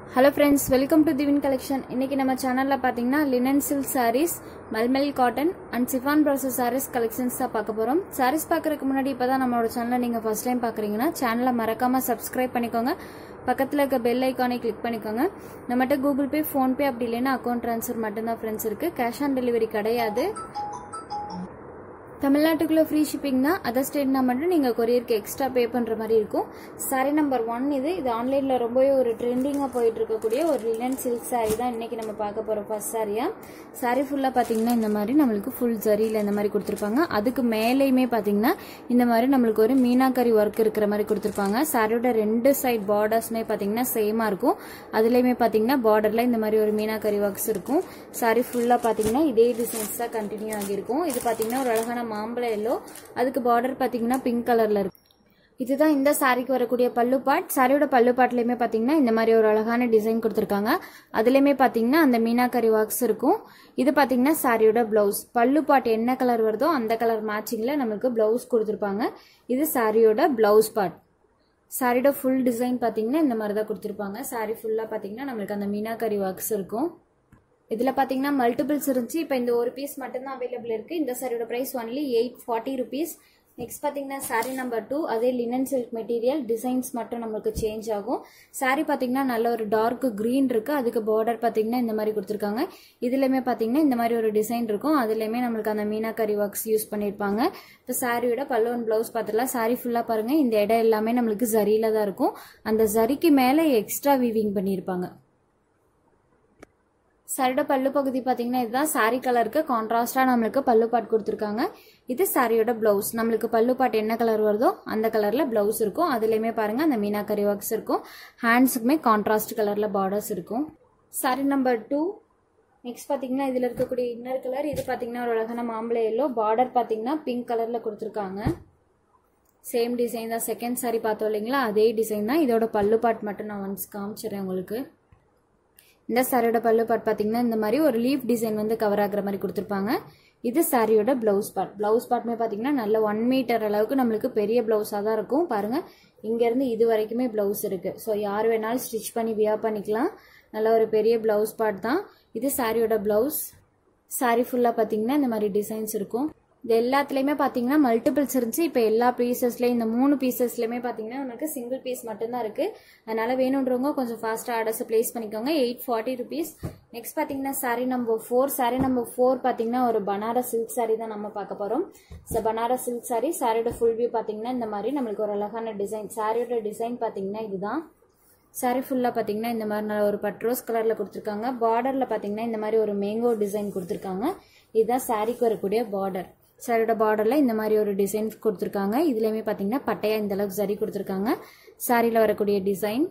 hello friends welcome to Thivin collection இன்னைக்கு நம்ம சேனல்ல பாத்தீங்கன்னா linen silk sarees malmal cotton and chiffon process sarees collections தான் பார்க்க போறோம் சாரீஸ் பார்க்கறதுக்கு முன்னாடி இப்பதான் நம்மளோட சேனலை நீங்க ஃபர்ஸ்ட் டைம் பாக்குறீங்கன்னா சேனலை மறக்காம சப்ஸ்கிரைப் பண்ணிக்கோங்க பக்கத்துல இருக்க பெல் ஐக்கானை கிளிக் பண்ணிக்கோங்க நம்மகிட்ட கூகுள் பே ஃபோன்பே அப்படி இல்லைன்னா அக்கௌண்ட் ட்ரான்ஸ்ஃபர் மட்டும்தான் ஃப்ரெண்ட்ஸ் இருக்கு கேஷ் ஆன் டெலிவரி கிடையாது தமிழ்நாட்டுக்குள்ள ஃப்ரீ ஷிப்பிங் தான் அதர் ஸ்டேட்னா மட்டும் நீங்கள் கொரியருக்கு எக்ஸ்ட்ரா பே பண்ணுற மாதிரி இருக்கும் சாரி நம்பர் ஒன் இது இது ஆன்லைனில் ரொம்பவே ஒரு ட்ரெண்டிங்காக போயிட்டு இருக்கக்கூடிய ஒரு லினன் சில்க் சாரி தான் இன்னைக்கு நம்ம பார்க்க போகிறோம் ஃபர்ஸ்ட் சாரியா சாரி ஃபுல்லாக பார்த்தீங்கன்னா இந்த மாதிரி நம்மளுக்கு ஃபுல் ஜரியில் இந்த மாதிரி கொடுத்துருப்பாங்க அதுக்கு மேலேயுமே பார்த்தீங்கன்னா இந்த மாதிரி நம்மளுக்கு ஒரு மீனாக்கரி ஒர்க் இருக்கிற மாதிரி கொடுத்துருப்பாங்க சாரியோட ரெண்டு சைட் பார்டர்ஸ்மே பார்த்தீங்கன்னா சேமாக இருக்கும் அதுலேயுமே பார்த்தீங்கன்னா பார்டரில் இந்த மாதிரி ஒரு மீனாக்கரி ஒர்க்ஸ் இருக்கும் சாரி ஃபுல்லாக பார்த்தீங்கன்னா இதே டிசைன்ஸ் தான் கண்டினியூ ஆகியிருக்கும் இது பார்த்தீங்கன்னா ஒரு அழகான மாம்பழ எல்லோ அதுக்கு பார்டர் பார்த்தீங்கன்னா பிங்க் கலர்ல இருக்கு இதுதான் இந்த சாரிக்கு வரக்கூடிய பல்லு பாட் சாரியோட பல்லு பாட்லயுமே பாத்தீங்கன்னா இந்த மாதிரி ஒரு அழகான டிசைன் கொடுத்துருக்காங்க அதுலயுமே பாத்தீங்கன்னா அந்த மீனாக்கரி ஒர்க்ஸ் இருக்கும் இது பாத்தீங்கன்னா சாரியோட பிளவுஸ் பல்லு பாட் என்ன கலர் வருதோ அந்த கலர் மேட்சிங்ல நமக்கு பிளவுஸ் கொடுத்துருப்பாங்க இது சாரியோட பிளவுஸ் பார்ட் சாரியோட ஃபுல் டிசைன் பாத்தீங்கன்னா இந்த மாதிரி தான் கொடுத்துருப்பாங்க சாரி ஃபுல்லா பாத்தீங்கன்னா நம்மளுக்கு அந்த மீனாக்கரி ஒர்க்ஸ் இருக்கும் இதில் பார்த்தீங்கன்னா மல்டிபிள்ஸ் இருந்துச்சு இப்போ இந்த ஒரு பீஸ் மட்டும்தான் அவைலபிள் இருக்குது இந்த சாரியோட price only eight forty rupees next பார்த்தீங்கன்னா சாரி நம்பர் டூ அதே லினன் சில்க் மெட்டீரியல் டிசைன்ஸ் மட்டும் நமக்கு சேஞ்ச் ஆகும் சாரி பார்த்தீங்கன்னா நல்ல ஒரு டார்க் க்ரீன் இருக்குது அதுக்கு பார்டர் பார்த்தீங்கன்னா இந்த மாதிரி கொடுத்துருக்காங்க இதுலையுமே பார்த்தீங்கன்னா இந்த மாதிரி ஒரு டிசைன் இருக்கும் அதுலேயுமே நம்மளுக்கு அந்த மீனாக்கரி ஒர்க்ஸ் யூஸ் பண்ணியிருப்பாங்க இப்போ சாரியோட பல்லுவன் ப்ளவுஸ் பார்த்துலாம் சாரி ஃபுல்லாக பாருங்கள் இந்த இடம் எல்லாமே நம்மளுக்கு ஜரியில தான் இருக்கும் அந்த ஜரிக்கு மேலே எக்ஸ்ட்ரா வீவிங் பண்ணியிருப்பாங்க சாரியோட பல்லு பகுதி பார்த்தீங்கன்னா இதுதான் சாரி கலருக்கு கான்ட்ராஸ்டாக நம்மளுக்கு பல்லு பாட் கொடுத்துருக்காங்க இது சாரியோட பிளவுஸ் நம்மளுக்கு பல்லு பாட் என்ன கலர் வருதோ அந்த கலரில் பிளவுஸ் இருக்கும் அதுலேயுமே பாருங்கள் அந்த மீனாக்கரி ஒர்க்ஸ் இருக்கும் ஹேண்ட்ஸுக்குமே கான்ட்ராஸ்ட் கலரில் பார்டர்ஸ் இருக்கும் சாரி நம்பர் டூ நெக்ஸ்ட் பார்த்தீங்கன்னா இதில் இருக்கக்கூடிய இன்னர் கலர் இது பார்த்தீங்கன்னா ஒரு அழகான மாம்பழ எல்லோ பார்டர் பார்த்தீங்கன்னா பிங்க் கலரில் கொடுத்துருக்காங்க சேம் டிசைன் தான் செகண்ட் சாரி பார்த்தோம் இல்லைங்களா அதே டிசைன் தான் இதோட பல்லு பாட் மட்டும் நான் ஒன்ஸ் காமிச்சிடுறேன் உங்களுக்கு இந்த சாரியோட பல்லு பார்ட் பார்த்தீங்கன்னா இந்த மாதிரி ஒரு லீஃப் டிசைன் வந்து கவர் ஆகுற மாதிரி கொடுத்துருப்பாங்க இது சாரியோட பிளவுஸ் பார்ட் பிளவுஸ் பார்ட்டுமே பார்த்தீங்கன்னா நல்ல ஒன் மீட்டர் அளவுக்கு நம்மளுக்கு பெரிய பிளவுஸாக தான் இருக்கும் பாருங்க இங்கேருந்து இது வரைக்குமே பிளவுஸ் இருக்கு ஸோ யார் வேணாலும் ஸ்டிச் பண்ணி வியர் பண்ணிக்கலாம் நல்ல ஒரு பெரிய பிளவுஸ் பார்ட் தான் இது சாரியோட பிளவுஸ் சாரி ஃபுல்லாக பார்த்தீங்கன்னா இந்த மாதிரி டிசைன்ஸ் இருக்கும் இது எல்லாத்துலேயுமே பார்த்தீங்கன்னா மல்டிபிள்ஸ் இருந்துச்சு இப்போ எல்லா பீசஸ்லேயும் இந்த மூணு பீசஸ்லையுமே பார்த்தீங்கன்னா உங்களுக்கு சிங்கிள் பீஸ் மட்டும்தான் இருக்குது அதனால் வேணுன்றவங்க கொஞ்சம் ஃபாஸ்ட்டாக ஆர்டர்ஸ் ப்ளேஸ் பண்ணிக்கோங்க எயிட் ஃபார்ட்டி ருபீஸ் நெக்ஸ்ட் பார்த்தீங்கன்னா sari number four sari number four பார்த்தீங்கன்னா ஒரு பனாரஸ் சில்க் சாரி தான் நம்ம பார்க்க போகிறோம் ஸோ பனாரஸ் சில்க் சாரி சாரியோட ஃபுல் வியூ பார்த்தீங்கன்னா இந்த மாதிரி நம்மளுக்கு ஒரு அழகான டிசைன் சாரியோட டிசைன் பார்த்தீங்கன்னா இதுதான் சாரி ஃபுல்லாக பார்த்தீங்கன்னா இந்த மாதிரி நல்ல ஒரு பட்ரோஸ் கலரில் கொடுத்துருக்காங்க பார்டரில் பார்த்தீங்கன்னா இந்த மாதிரி ஒரு மேங்கோ டிசைன் கொடுத்துருக்காங்க இதுதான் சாரிக்கு வரக்கூடிய பார்டர் சாரியோட பார்டரில் இந்த மாதிரி ஒரு டிசைன் கொடுத்துருக்காங்க இதுலேயுமே பார்த்தீங்கன்னா பட்டையா இந்த அளவுக்கு சரி கொடுத்துருக்காங்க சாரியில் வரக்கூடிய டிசைன்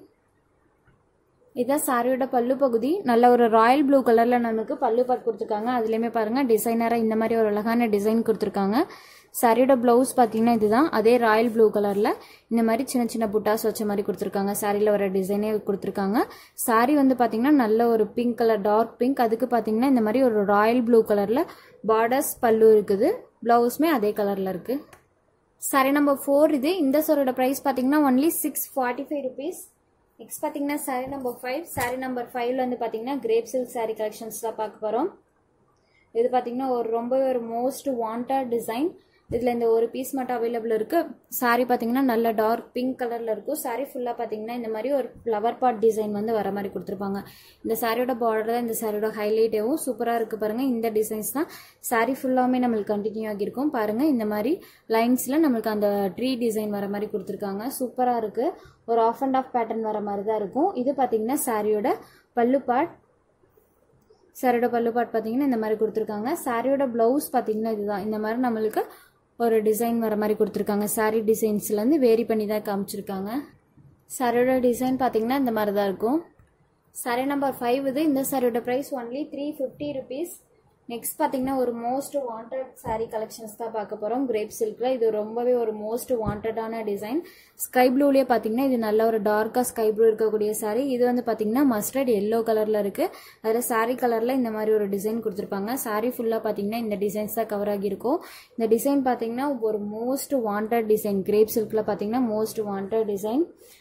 இதான் சாரியோட பல்லு பகுதி நல்ல ஒரு ராயல் ப்ளூ கலரில் நமக்கு பல்லு பாட் கொடுத்துருக்காங்க அதுலேயுமே பாருங்கள் டிசைனராக இந்த மாதிரி ஒரு அழகான டிசைன் கொடுத்துருக்காங்க சாரியோட ப்ளவுஸ் பார்த்தீங்கன்னா இதுதான் அதே ராயல் ப்ளூ கலரில் இந்த மாதிரி சின்ன சின்ன புட்டாஸ் வச்ச மாதிரி கொடுத்துருக்காங்க சாரியில் வர டிசைனே கொடுத்துருக்காங்க சாரி வந்து பார்த்தீங்கன்னா நல்ல ஒரு பிங்க் கலர் டார்க் பிங்க் அதுக்கு பார்த்தீங்கன்னா இந்த மாதிரி ஒரு ராயல் ப்ளூ கலரில் பார்டர்ஸ் பல்லு இருக்குது ப்ளவுஸுமே அதே கலரில் இருக்குது சாரி நம்பர் ஃபோர் இது இந்த சாரோட ப்ரைஸ் பார்த்தீங்கன்னா only six forty five rupees next பார்த்தீங்கன்னா sari number five sari number ஃபைவ்ல வந்து பார்த்தீங்கன்னா கிரேப் சில்க் சாரி கலெக்ஷன்ஸ் தான் பார்க்க போகிறோம் இது பார்த்தீங்கன்னா ஒரு ரொம்பவே ஒரு மோஸ்ட் வாண்டட் டிசைன் இதில் இந்த ஒரு பீஸ் மட்டும் அவைலபிள் இருக்கு சாரி பார்த்தீங்கன்னா நல்ல டார்க் பிங்க் கலரில் இருக்கும் சாரி ஃபுல்லாக பார்த்தீங்கன்னா இந்த மாதிரி ஒரு ஃப்ளவர் பாட் டிசைன் வந்து வர மாதிரி கொடுத்துருப்பாங்க இந்த சாரியோட பார்டர் தான் இந்த சாரியோட ஹைலைட்டேவும் சூப்பராக இருக்கு பாருங்க இந்த டிசைன்ஸ் தான் சாரி ஃபுல்லாமே நம்மளுக்கு கண்டினியூ ஆகியிருக்கும் பாருங்க இந்த மாதிரி லைன்ஸில் நம்மளுக்கு அந்த ட்ரீ டிசைன் வர மாதிரி கொடுத்துருக்காங்க சூப்பராக இருக்கு ஒரு ஆஃப் அண்ட் ஆஃப் பேட்டர்ன் வர மாதிரி தான் இருக்கும் இது பார்த்தீங்கன்னா சாரியோட பல்லு பாட் சாரியோட பல்லு பாட் பார்த்தீங்கன்னா இந்த மாதிரி கொடுத்துருக்காங்க சாரியோட பிளவுஸ் பார்த்தீங்கன்னா இதுதான் இந்த மாதிரி நம்மளுக்கு ஒரு டிசைன் வர மாதிரி கொடுத்துருக்காங்க சாரீ டிசைன்ஸ்லேருந்து வேரி பண்ணி தான் காமிச்சிருக்காங்க சாரியோட டிசைன் பார்த்தீங்கன்னா இந்த மாதிரி தான் இருக்கும் சாரி நம்பர் ஃபைவ் இது இந்த சாரியோட price only three fifty rupees next பார்த்தீங்கன்னா ஒரு மோஸ்ட் வாண்டட் சாரீ கலெக்ஷன்ஸ் தான் பார்க்க போகிறோம் கிரேப் சில்கில் இது ரொம்பவே ஒரு மோஸ்ட் வாண்டடான டிசைன் ஸ்கை ப்ளூலேயே பார்த்தீங்கன்னா இது நல்ல ஒரு டார்க்காக ஸ்கை ப்ளூ இருக்கக்கூடிய சாரீ இது வந்து பார்த்தீங்கன்னா மஸ்டர்ட் எல்லோ கலரில் இருக்குது அதில் சாரீ கலரில் இந்த மாதிரி ஒரு டிசைன் கொடுத்துருப்பாங்க சாரீ ஃபுல்லாக பார்த்தீங்கன்னா இந்த டிசைன்ஸ் தான் கவர் ஆகியிருக்கும் இந்த டிசைன் பார்த்தீங்கன்னா ஒரு மோஸ்ட் வாண்டட் டிசைன் கிரேப் சில்கில் பார்த்தீங்கன்னா மோஸ்ட் வாண்டட் டிசைன்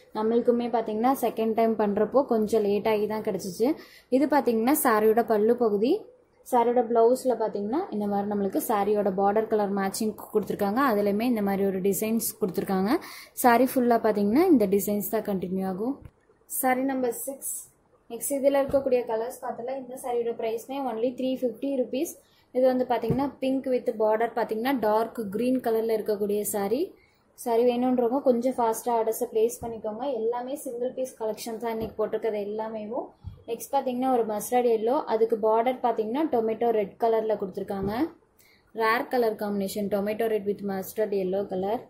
நம்மளுக்குமே பார்த்தீங்கன்னா செகண்ட் டைம் பண்ணுறப்போ கொஞ்சம் லேட் ஆகி தான் கிடச்சிச்சு இது பார்த்தீங்கன்னா சாரியோட பல்லு பகுதி சாரியோட ப்ளவுஸில் பார்த்தீங்கன்னா இந்த மாதிரி நம்மளுக்கு சாரியோட பார்டர் கலர் மேட்சிங் கொடுத்துருக்காங்க அதுலேயுமே இந்த மாதிரி ஒரு டிசைன்ஸ் கொடுத்துருக்காங்க சாரி ஃபுல்லாக பார்த்தீங்கன்னா இந்த டிசைன்ஸ் தான் கண்டினியூ ஆகும் சாரி நம்பர் சிக்ஸ் நெக்ஸ்ட் இதில் இருக்கக்கூடிய கலர்ஸ் பார்த்தல இந்த சாரியோட ப்ரைஸ்மே ஒன்லி த்ரீ ஃபிஃப்டி ருபீஸ் இது வந்து பார்த்தீங்கன்னா பிங்க் வித் பார்டர் பார்த்தீங்கன்னா டார்க் க்ரீன் கலரில் இருக்கக்கூடிய சாரி சாரி வேணுன்றவங்க கொஞ்சம் ஃபாஸ்ட்டாக ஆர்டர்ஸை ப்ளேஸ் பண்ணிக்கோங்க எல்லாமே சிங்கிள் பீஸ் கலெக்ஷன் தான் இன்றைக்கி போட்டிருக்கிறது எல்லாமேவும் நெக்ஸ்ட் பார்த்தீங்கன்னா ஒரு மஸ்டர்ட் எல்லோ அதுக்கு பார்டர் பார்த்தீங்கன்னா டொமேட்டோ ரெட் கலரில் கொடுத்துருக்காங்க rare colour combination tomato red with mustard yellow colour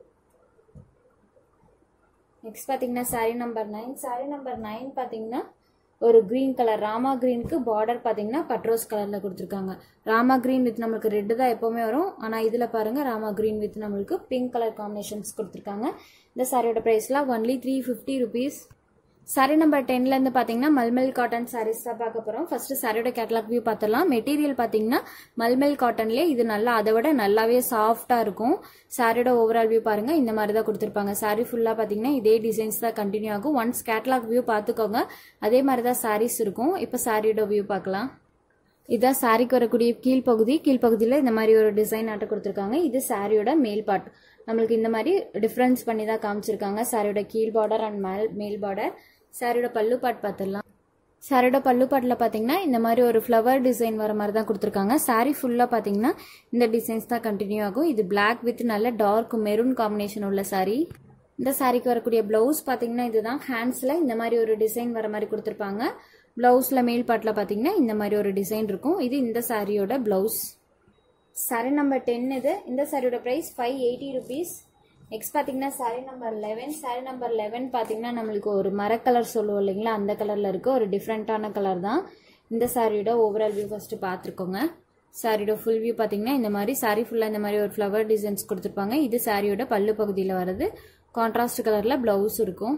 next பார்த்தீங்கன்னா sari number nine sari number nine பார்த்தீங்கன்னா ஒரு க்ரீன் கலர் ராமா க்ரீனுக்கு பார்டர் பார்த்தீங்கன்னா பட்ரோஸ் கலரில் கொடுத்துருக்காங்க ராமா க்ரீன் வித் நம்மளுக்கு ரெட்டு தான் எப்போவுமே வரும் ஆனால் இதில் பாருங்கள் ராமா க்ரீன் வித் நம்மளுக்கு பிங்க் கலர் காம்பினேஷன்ஸ் கொடுத்துருக்காங்க இந்த சாரியோட ப்ரைஸ்லாம் only three fifty rupees sari number டென்லேருந்து பார்த்தீங்கன்னா மல்மெல் காட்டன் சாரீஸ் தான் பார்க்க போகிறோம் ஃபர்ஸ்ட் சாரியோட கேட்லாக் வியூ பார்த்துடலாம் மெட்டீரியல் பார்த்தீங்கன்னா மல்மெல் காட்டன்லேயே இது நல்லா அதை விட நல்லாவே சாஃப்டாக இருக்கும் சாரியோட ஓவரால் வியூ பாருங்க இந்த மாதிரி தான் கொடுத்துருப்பாங்க சாரி ஃபுல்லாக பார்த்தீங்கன்னா இதே டிசைன்ஸ் தான் கண்டினியூ ஆகும் ஒன்ஸ் கேட்லாக் வியூ பார்த்துக்கோங்க அதே மாதிரி தான் சாரீஸ் இருக்கும் இப்போ சாரியோட வியூ பார்க்கலாம் இதான் சாரிக்கு வரக்கூடிய கீழ்ப்பகுதி கீழ்ப்பகுதியில் இந்த மாதிரி ஒரு டிசைன் ஆட்ட கொடுத்துருக்காங்க இது சாரியோட மேல் பார்ட் நம்மளுக்கு இந்த மாதிரி டிஃப்ரென்ஸ் பண்ணி தான் காமிச்சிருக்காங்க சாரியோட கீழ் பார்டர் அண்ட் மேல் மேல் பார்டர் சாரியோட பல்லு பாட் பார்த்துடலாம் சாரியோட பல்லு பாட்டில் பார்த்தீங்கன்னா இந்த மாதிரி ஒரு ஃப்ளவர் டிசைன் வர மாதிரி தான் கொடுத்துருக்காங்க சாரி ஃபுல்லாக பார்த்தீங்கன்னா இந்த டிசைன்ஸ் தான் கண்டினியூ ஆகும் இது பிளாக் வித் நல்ல டார்க் மெரூன் காம்பினேஷன் உள்ள சாரி இந்த சாரிக்கு வரக்கூடிய ப்ளவுஸ் பார்த்தீங்கன்னா இதுதான் ஹேண்ட்ஸில் இந்த மாதிரி ஒரு டிசைன் வர மாதிரி கொடுத்துருப்பாங்க ப்ளவுஸில் மேல் பாட்டில் பார்த்தீங்கன்னா இந்த மாதிரி ஒரு டிசைன் இருக்கும் இது இந்த சாரியோட ப்ளவுஸ் சாரி நம்பர் டென் இது இந்த சாரியோட price five eighty rupees next பார்த்தீங்கன்னா sari number eleven sari number eleven பார்த்தீங்கன்னா நம்மளுக்கு ஒரு மர கலர் சொல்லுவோம் இல்லைங்களா அந்த கலரில் இருக்க ஒரு டிஃப்ரெண்ட்டான கலர் தான் இந்த சாரியோட ஓவரால் வியூ ஃபஸ்ட்டு பார்த்துருக்கோங்க சாரியோட ஃபுல் வியூ பார்த்தீங்கன்னா இந்த மாதிரி சாரி ஃபுல்லாக இந்த மாதிரி ஒரு ஃப்ளவர் டிசைன்ஸ் கொடுத்துருப்பாங்க இது சாரியோட பல்லு பகுதியில் வருது கான்ட்ராஸ்ட் கலரில் ப்ளவுஸ் இருக்கும்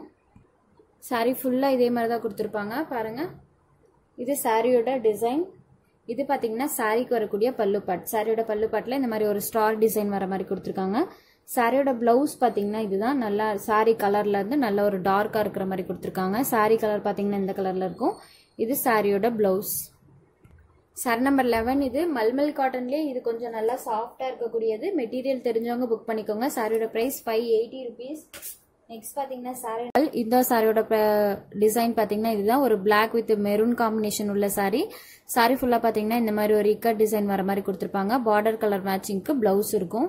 சாரி ஃபுல்லாக இதே மாதிரி தான் கொடுத்துருப்பாங்க பாருங்கள் இது சாரியோட டிசைன் இது பார்த்தீங்கன்னா சாரிக்கு வரக்கூடிய பல்லு பாட் சாரியோட பல்லு பாட்டில் இந்த மாதிரி ஒரு ஸ்டார் டிசைன் வர மாதிரி கொடுத்துருக்காங்க சாரியோட ப்ளவுஸ் பார்த்தீங்கன்னா இதுதான் நல்லா சாரி கலரில் இருந்து நல்ல ஒரு டார்க்காக இருக்கிற மாதிரி கொடுத்துருக்காங்க சாரி கலர் பார்த்தீங்கன்னா இந்த கலரில் இருக்கும் இது சாரியோட ப்ளவுஸ் சாரி நம்பர் லெவன் இது மல்மல் காட்டன்லேயே இது கொஞ்சம் நல்லா சாஃப்டாக இருக்கக்கூடியது மெட்டீரியல் தெரிஞ்சவங்க புக் பண்ணிக்கோங்க சாரியோட price five eighty rupees next பார்த்தீங்கன்னா சாரி இந்த சாரியோட டிசைன் பார்த்தீங்கன்னா இதுதான் ஒரு பிளாக் வித் மெரூன் காம்பினேஷன் உள்ள சாரி சாரி ஃபுல்லாக பார்த்தீங்கன்னா இந்த மாதிரி ஒரு இக்கட் டிசைன் வர மாதிரி கொடுத்துருப்பாங்க பார்டர் கலர் மேட்சிங்க்கு ப்ளவுஸ் இருக்கும்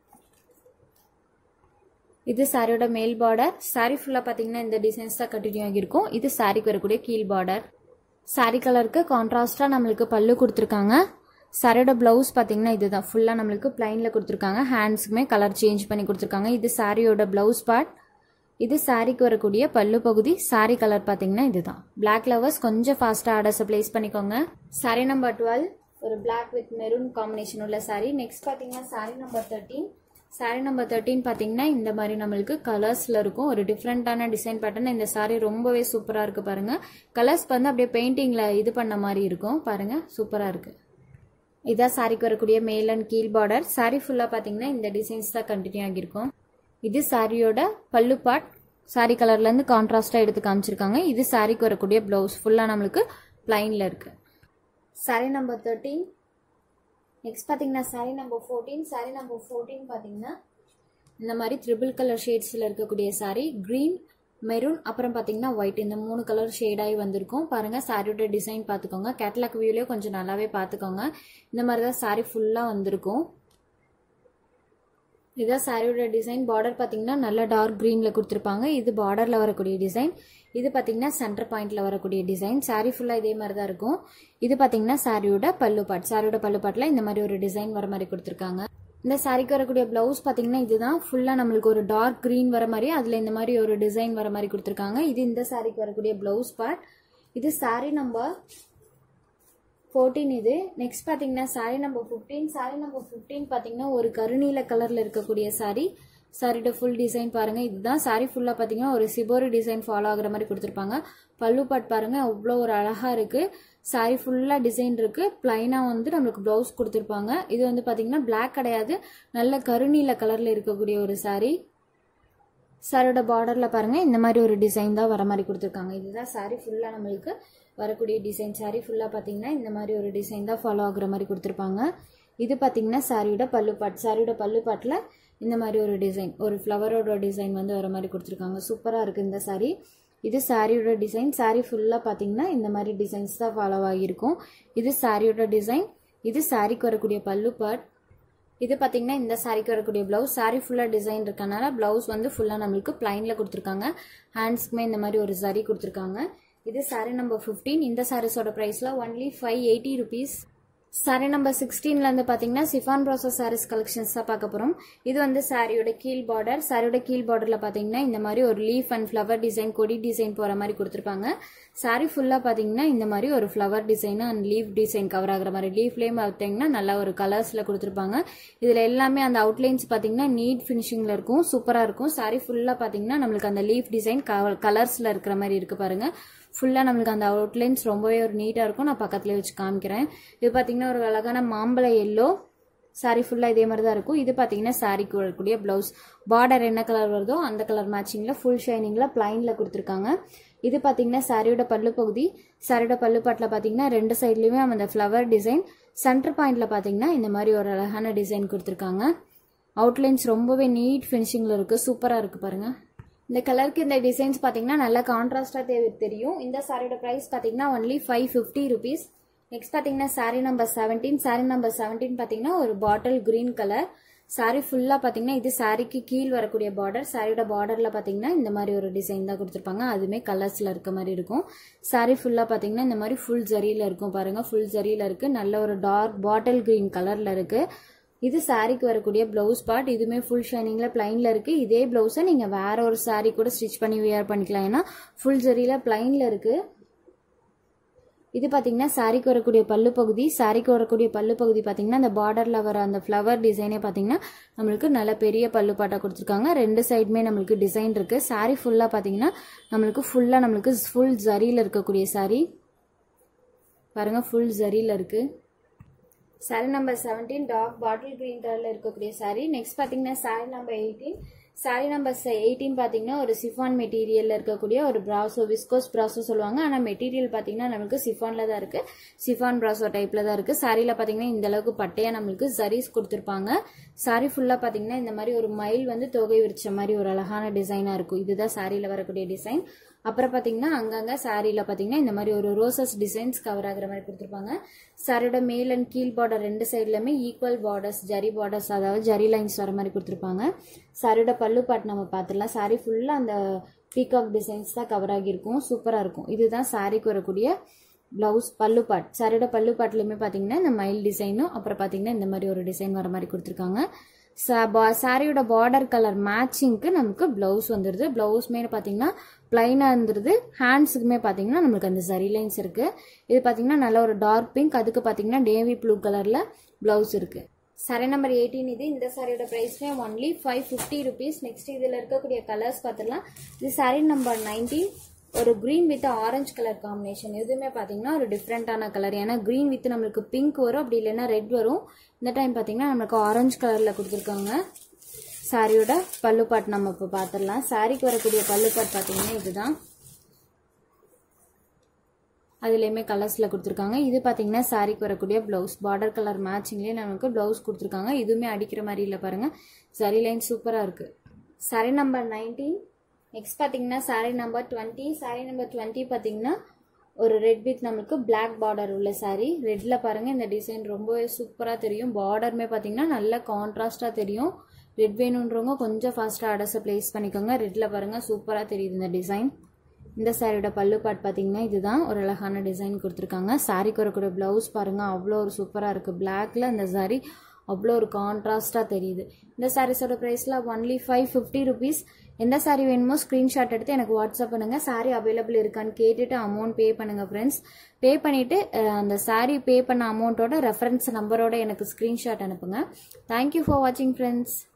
இது சாரியோட மேல் பார்டர் சாரி ஃபுல்லாக பார்த்தீங்கன்னா இந்த டிசைன்ஸ் தான் கண்டினியூ ஆகியிருக்கும் இது சாரிக்கு வரக்கூடிய கீழ் பார்டர் சாரி கலருக்கு கான்ட்ராஸ்டாக நம்மளுக்கு பல்லு கொடுத்துருக்காங்க சாரியோட ப்ளவுஸ் பார்த்தீங்கன்னா இதுதான் ஃபுல்லாக நம்மளுக்கு பிளைனில் கொடுத்துருக்காங்க ஹேண்ட்ஸுக்குமே கலர் சேஞ்ச் பண்ணி கொடுத்துருக்காங்க இது சாரியோட ப்ளவுஸ் பார்ட் இது சாரிக்கு வரக்கூடிய பல்லு பகுதி சாரி கலர் பார்த்தீங்கன்னா இதுதான் பிளாக் லவர்ஸ் கொஞ்சம் ஃபாஸ்ட்டாக ஆர்டர்ஸை ப்ளேஸ் பண்ணிக்கோங்க சாரி நம்பர் டுவெல் ஒரு பிளாக் வித் மெரூன் காம்பினேஷன் உள்ள சாரி நெக்ஸ்ட் பார்த்தீங்கன்னா sari number thirteen sari number thirteen பார்த்தீங்கன்னா இந்த மாதிரி நம்மளுக்கு கலர்ஸில் இருக்கும் ஒரு டிஃப்ரெண்ட்டான டிசைன் பேட்டர்ன் இந்த சாரி ரொம்பவே சூப்பராக இருக்குது பாருங்கள் கலர்ஸ் வந்து அப்படியே பெயிண்டிங்கில் இது பண்ண மாதிரி இருக்கும் பாருங்கள் சூப்பராக இருக்குது இதான் சாரிக்கு வரக்கூடிய மேல் அண்ட் கீழ் பார்டர் சாரி ஃபுல்லாக பார்த்தீங்கன்னா இந்த டிசைன்ஸ் தான் கண்டினியூ ஆகியிருக்கும் இது சாரியோட பல்லு பார்ட் சாரி கலர்லேருந்து கான்ட்ராஸ்டாக எடுத்து காமிச்சிருக்காங்க இது சாரிக்கு வரக்கூடிய ப்ளவுஸ் ஃபுல்லாக நம்மளுக்கு பிளைனில் இருக்குது சாரி நம்பர் தேர்ட்டீன் நெக்ஸ்ட் பார்த்தீங்கன்னா sari number fourteen sari number fourteen பார்த்தீங்கன்னா இந்த மாதிரி த்ரிபிள் கலர் ஷேட்ஸில் இருக்கக்கூடிய சாரி க்ரீன் மெரூன் அப்புறம் பார்த்தீங்கன்னா ஒயிட் இந்த மூணு கலர் ஷேடாகி வந்திருக்கும் பாருங்கள் சாரியோட டிசைன் பார்த்துக்கோங்க கேட்லாக் வியூலேயே கொஞ்சம் நல்லாவே பார்த்துக்கோங்க இந்த மாதிரி தான் சாரி ஃபுல்லாக வந்திருக்கும் இதான் சாரியோட டிசைன் பார்டர் பார்த்தீங்கன்னா நல்ல டார்க் க்ரீனில் கொடுத்துருப்பாங்க இது பார்டரில் வரக்கூடிய டிசைன் இது பார்த்தீங்கன்னா சென்டர் பாயிண்ட்ல வரக்கூடிய டிசைன் சாரி ஃபுல்லாக இதே மாதிரி தான் இருக்கும் இது பார்த்தீங்கன்னா சாரியோட பல்லு பாட் சாரியோட பல்லு பாட்டில் இந்த மாதிரி ஒரு டிசைன் வர மாதிரி கொடுத்துருக்காங்க இந்த சாரிக்கு வரக்கூடிய பிளவுஸ் பார்த்தீங்கன்னா இதுதான் ஃபுல்லாக நம்மளுக்கு ஒரு டார்க் க்ரீன் வர மாதிரி அதில் இந்த மாதிரி ஒரு டிசைன் வர மாதிரி கொடுத்துருக்காங்க இது இந்த சாரிக்கு வரக்கூடிய பிளவுஸ் பார்ட் இது சாரி நம்பர் ஃபோர்டீன் இது நெக்ஸ்ட் பார்த்தீங்கன்னா sari number fifteen sari number fifteen பார்த்தீங்கன்னா ஒரு கருநீல கலரில் இருக்கக்கூடிய சாரி சாரியோட ஃபுல் டிசைன் பாருங்க இதுதான் சாரி ஃபுல்லாக பார்த்தீங்கன்னா ஒரு சிபோரி டிசைன் ஃபாலோ ஆகுற மாதிரி கொடுத்துருப்பாங்க பல்லு பாட் பாருங்க அவ்வளோ ஒரு அழகா இருக்கு சாரி ஃபுல்லாக டிசைன் இருக்கு பிளைனாக வந்து நம்மளுக்கு ப்ளவுஸ் கொடுத்துருப்பாங்க இது வந்து பார்த்தீங்கன்னா பிளாக் கிடையாது நல்ல கருநீல கலரில் இருக்கக்கூடிய ஒரு சாரி சாரியோட பார்டரில் பாருங்கள் இந்த மாதிரி ஒரு டிசைன் தான் வர மாதிரி கொடுத்துருக்காங்க இதுதான் சாரி ஃபுல்லாக நம்மளுக்கு வரக்கூடிய டிசைன் சாரி ஃபுல்லாக பார்த்தீங்கன்னா இந்த மாதிரி ஒரு டிசைன் தான் ஃபாலோ ஆகுற மாதிரி கொடுத்துருப்பாங்க இது பார்த்தீங்கன்னா சாரியோட பல்லு பாட் சாரியோட பல்லு பாட்டில் இந்த மாதிரி ஒரு டிசைன் ஒரு ஃப்ளவரோட டிசைன் வந்து வர மாதிரி கொடுத்துருக்காங்க சூப்பராக இருக்குது இந்த சாரி இது சாரியோட டிசைன் சாரி ஃபுல்லாக பார்த்தீங்கன்னா இந்த மாதிரி டிசைன்ஸ் தான் ஃபாலோ ஆகியிருக்கும் இது சாரியோட டிசைன் இது சாரிக்கு வரக்கூடிய பல்லு பாட் இது பார்த்தீங்கன்னா இந்த சாரிக்கு வரக்கூடிய ப்ளவுஸ் சாரி ஃபுல்லாக டிசைன் இருக்கனால ப்ளவுஸ் வந்து ஃபுல்லாக நம்மளுக்கு பிளைனில் கொடுத்துருக்காங்க ஹேண்ட்ஸ்க்குமே இந்த மாதிரி ஒரு சரி கொடுத்துருக்காங்க இது சாரி நம்பர் ஃபிஃப்டீன் இந்த சாரீஸோட ப்ரைஸில் only five eighty rupees sari number சிக்ஸ்டீன்லேருந்து பார்த்தீங்கன்னா சிஃபான் ப்ராசஸ் சாரீஸ் கலெக்ஷன்ஸ் தான் பார்க்க போகிறோம் இது வந்து சாரியோட கீழ் பார்டர் சாரியோட கீழ் பார்டரில் பார்த்தீங்கன்னா இந்த மாதிரி ஒரு லீஃப் அண்ட் ஃப்ளவர் டிசைன் கொடி டிசைன் போகிற மாதிரி கொடுத்துருப்பாங்க சாரி ஃபுல்லாக பார்த்தீங்கன்னா இந்த மாதிரி ஒரு flower design and leaf design cover ஆகிற மாதிரி லீஃப்லேயும் பார்த்தீங்கன்னா நல்லா ஒரு கலர்ஸில் கொடுத்துருப்பாங்க இதில் எல்லாமே அந்த அவுட்லைன்ஸ் பார்த்தீங்கன்னா நீட் ஃபினிஷிங்கில் இருக்கும் சூப்பராக இருக்கும் சாரி ஃபுல்லாக பார்த்தீங்கன்னா நம்மளுக்கு அந்த லீஃப் டிசைன் கலர்ஸில் இருக்கிற மாதிரி இருக்குது பாருங்கள் ஃபுல்லாக நம்மளுக்கு அந்த அவுட்லைன்ஸ் ரொம்பவே ஒரு நீட்டாக இருக்கும் நான் பக்கத்துலேயே வச்சு காமிக்கிறேன் இது பார்த்தீங்கன்னா ஒரு அழகான மாம்பழ எல்லோ சாரி ஃபுல்லாக இதே மாதிரி தான் இருக்கும் இது பார்த்தீங்கன்னா சாரிக்கு வரக்கூடிய ப்ளவுஸ் பார்டர் என்ன கலர் வருதோ அந்த கலர் மேட்சிங்கில் ஃபுல் ஷைனிங்கில் பிளைனில் கொடுத்துருக்காங்க இது பார்த்தீங்கன்னா சாரியோட பல்லு பகுதி சாரியோட பல்லு பாட்டில் பார்த்தீங்கன்னா ரெண்டு சைட்லேயுமே அந்த ஃப்ளவர் டிசைன் சென்டர் பாயிண்டில் பார்த்தீங்கன்னா இந்த மாதிரி ஒரு அழகான டிசைன் கொடுத்துருக்காங்க அவுட்லைன்ஸ் ரொம்பவே நீட் ஃபினிஷிங்கில் இருக்குது சூப்பராக இருக்குது பாருங்கள் இந்த கலருக்கு இந்த டிசைன்ஸ் பார்த்தீங்கன்னா நல்லா கான்ட்ராஸ்டாக தெரியும் இந்த சாரியோட ப்ரைஸ் பார்த்தீங்கன்னா only five fifty rupees next பார்த்தீங்கன்னா sari number seventeen sari number seventeen பார்த்தீங்கன்னா ஒரு பாட்டில் கிரீன் கலர் சாரி ஃபுல்லாக பார்த்தீங்கன்னா இது சாரிக்கு கீழ் வரக்கூடிய பார்டர் சாரியோட பார்டரில் பார்த்தீங்கன்னா இந்த மாதிரி ஒரு டிசைன் தான் கொடுத்துருப்பாங்க அதுவுமே கலர்ஸில் இருக்க மாதிரி இருக்கும் சாரி ஃபுல்லாக பார்த்தீங்கன்னா இந்த மாதிரி ஃபுல் ஜரியில் இருக்கும் பாருங்கள் ஃபுல் ஜரியில் இருக்குது நல்ல ஒரு டார்க் பாட்டில் கிரீன் கலரில் இருக்குது இது சாரிக்கு வரக்கூடிய ப்ளவுஸ் பார்ட் இதுவுமே ஃபுல் ஷைனிங்கில் பிளைனில் இருக்குது இதே ப்ளவுஸை நீங்கள் வேற ஒரு சாரி கூட ஸ்டிச் பண்ணி வியர் பண்ணிக்கலாம் ஏன்னா ஃபுல் ஜரியில் பிளைனில் இருக்குது இது பார்த்தீங்கன்னா சாரிக்கு வரக்கூடிய பல்லு பகுதி சாரிக்கு வரக்கூடிய பல்லு பகுதி பார்த்தீங்கன்னா அந்த பார்டரில் வர அந்த ஃப்ளவர் டிசைனே பார்த்தீங்கன்னா நம்மளுக்கு நல்ல பெரிய பல்லு பாட்டாக கொடுத்துருக்காங்க ரெண்டு சைடுமே நம்மளுக்கு டிசைன் இருக்குது சாரி ஃபுல்லாக பார்த்தீங்கன்னா நம்மளுக்கு ஃபுல்லாக நம்மளுக்கு ஃபுல் ஜரியில் இருக்கக்கூடிய சாரி பாருங்கள் ஃபுல் ஜரியில் இருக்குது sari number seventeen dark bottle green கலரில் இருக்கக்கூடிய சாரி நெக்ஸ்ட் பார்த்தீங்கன்னா sari number eighteen sari number eighteen பார்த்தீங்கன்னா ஒரு சிஃபான் மெட்டீரியலில் இருக்கக்கூடிய ஒரு ப்ராசோ விஸ்கோஸ் ப்ராசோ சொல்லுவாங்க ஆனால் மெட்டீரியல் பார்த்தீங்கன்னா நம்மளுக்கு சிஃபானில் தான் இருக்குது சிஃபான் ப்ராசோ டைப்பில் தான் இருக்குது சாரியில் பார்த்தீங்கன்னா இந்த அளவுக்கு பட்டையாக நம்மளுக்கு சரீஸ் கொடுத்துருப்பாங்க சாரி ஃபுல்லாக பார்த்தீங்கன்னா இந்த மாதிரி ஒரு மயில் வந்து தொகை விரிச்ச மாதிரி ஒரு அழகான டிசைனாக இருக்கும் இதுதான் சாரியில் வரக்கூடிய டிசைன் அப்புறம் பார்த்தீங்கன்னா அங்கங்கே சாரியில் பார்த்தீங்கன்னா இந்த மாதிரி ஒரு ரோசஸ் டிசைன்ஸ் கவர் ஆகிற மாதிரி கொடுத்துருப்பாங்க சாரியோட மேல் அண்ட் கீழ் பார்டர் ரெண்டு சைட்லையுமே ஈக்குவல் பார்டர்ஸ் ஜரி பார்டர்ஸ் அதாவது ஜரி லைன்ஸ் வர மாதிரி கொடுத்துருப்பாங்க சாரியோட பல்லு பாட்டு நம்ம பார்த்துடலாம் சாரி ஃபுல்லாக அந்த பீகாக் டிசைன்ஸ் தான் கவர் ஆகியிருக்கும் சூப்பராக இருக்கும் இதுதான் சாரிக்கு வரக்கூடிய ப்ளவுஸ் பல்லு பாட் சாரியோட பல்லு பாட்லையுமே பார்த்தீங்கன்னா இந்த மயில் டிசைனும் அப்புறம் பார்த்தீங்கன்னா இந்த மாதிரி ஒரு டிசைன் வர மாதிரி கொடுத்துருக்காங்க சாரியோட பார்டர் கலர் மேட்சிங்க்கு நமக்கு ப்ளவுஸ் வந்துடுது ப்ளவுஸ்மே பார்த்தீங்கன்னா பிளைனாக இருந்துருது ஹேண்ட்ஸுக்குமே பார்த்தீங்கன்னா நம்மளுக்கு அந்த சரி லைன்ஸ் இருக்குது இது பார்த்தீங்கன்னா நல்ல ஒரு டார்க் பிங்க் அதுக்கு பார்த்தீங்கன்னா டேவி ப்ளூ கலரில் ப்ளவுஸ் இருக்குது சாரி நம்பர் எயிட்டீன் இது இந்த சாரியோட ப்ரைஸ்மே only five fifty rupees next இதில் இருக்கக்கூடிய கலர்ஸ் பார்த்துடலாம் இது சாரி நம்பர் நைன்டீன் ஒரு green with orange colour combination எதுவுமே பார்த்தீங்கன்னா ஒரு டிஃப்ரெண்ட்டான கலர் ஏன்னா க்ரீன் வித் நம்மளுக்கு பிங்க் வரும் அப்படி இல்லைன்னா ரெட் வரும் இந்த டைம் பார்த்தீங்கன்னா நம்மளுக்கு ஆரஞ்சு கலரில் கொடுத்துருக்காங்க சாரியோட பல்லு பாட் நம்ம இப்போ பார்த்துடலாம் சாரிக்கு வரக்கூடிய பல்லு பாட் பார்த்தீங்கன்னா இதுதான் அதுலேயுமே கலர்ஸில் கொடுத்துருக்காங்க இது பார்த்தீங்கன்னா சாரிக்கு வரக்கூடிய ப்ளவுஸ் பார்டர் கலர் மேட்சிங்லேயே நமக்கு ப்ளவுஸ் கொடுத்துருக்காங்க இதுவுமே அடிக்கிற மாதிரி இல்லை பாருங்கள் சரி லைன் சூப்பராக இருக்குது சாரி நம்பர் நைன்டீன் நெக்ஸ்ட் பார்த்தீங்கன்னா sari number twenty sari number twenty பார்த்தீங்கன்னா ஒரு ரெட் வித் நம்மளுக்கு பிளாக் பார்டர் உள்ள சாரி ரெட்டில் பாருங்கள் இந்த டிசைன் ரொம்பவே சூப்பராக தெரியும் பார்டருமே பார்த்தீங்கன்னா நல்ல கான்ட்ராஸ்டாக தெரியும் ரெட் வேணுன்றவங்க கொஞ்சம் ஃபாஸ்ட்டாக அடஸை ப்ளேஸ் பண்ணிக்கோங்க ரெட்டில் பாருங்கள் சூப்பராக தெரியுது இந்த டிசைன் இந்த சாரியோட பல்லு பாட் பார்த்தீங்கன்னா இதுதான் ஒரு அழகான டிசைன் கொடுத்துருக்காங்க சாரிக்கு வரக்கூடிய ப்ளவுஸ் பாருங்கள் அவ்வளோ ஒரு சூப்பராக இருக்குது பிளாக்ல இந்த சாரி அவ்வளோ ஒரு கான்ட்ராஸ்டாக தெரியுது இந்த சாரீஸோட ப்ரைஸில் ஒன்லி ஃபைவ் ஃபிஃப்டி ருபீஸ் எந்த சாரீ வேணுமோ ஸ்க்ரீன்ஷாட் எடுத்து எனக்கு வாட்ஸ்அப் பண்ணுங்கள் சாரீ அவைலபிள் இருக்கான்னு கேட்டுட்டு அமௌண்ட் பே பண்ணுங்கள் ஃப்ரெண்ட்ஸ் பே பண்ணிவிட்டு அந்த சாரீ பே பண்ண அமௌண்ட்டோட ரெஃபரன்ஸ் நம்பரோட எனக்கு ஸ்க்ரீன்ஷாட் அனுப்புங்க தேங்க்யூ ஃபார் வாட்சிங் ஃப்ரெண்ட்ஸ்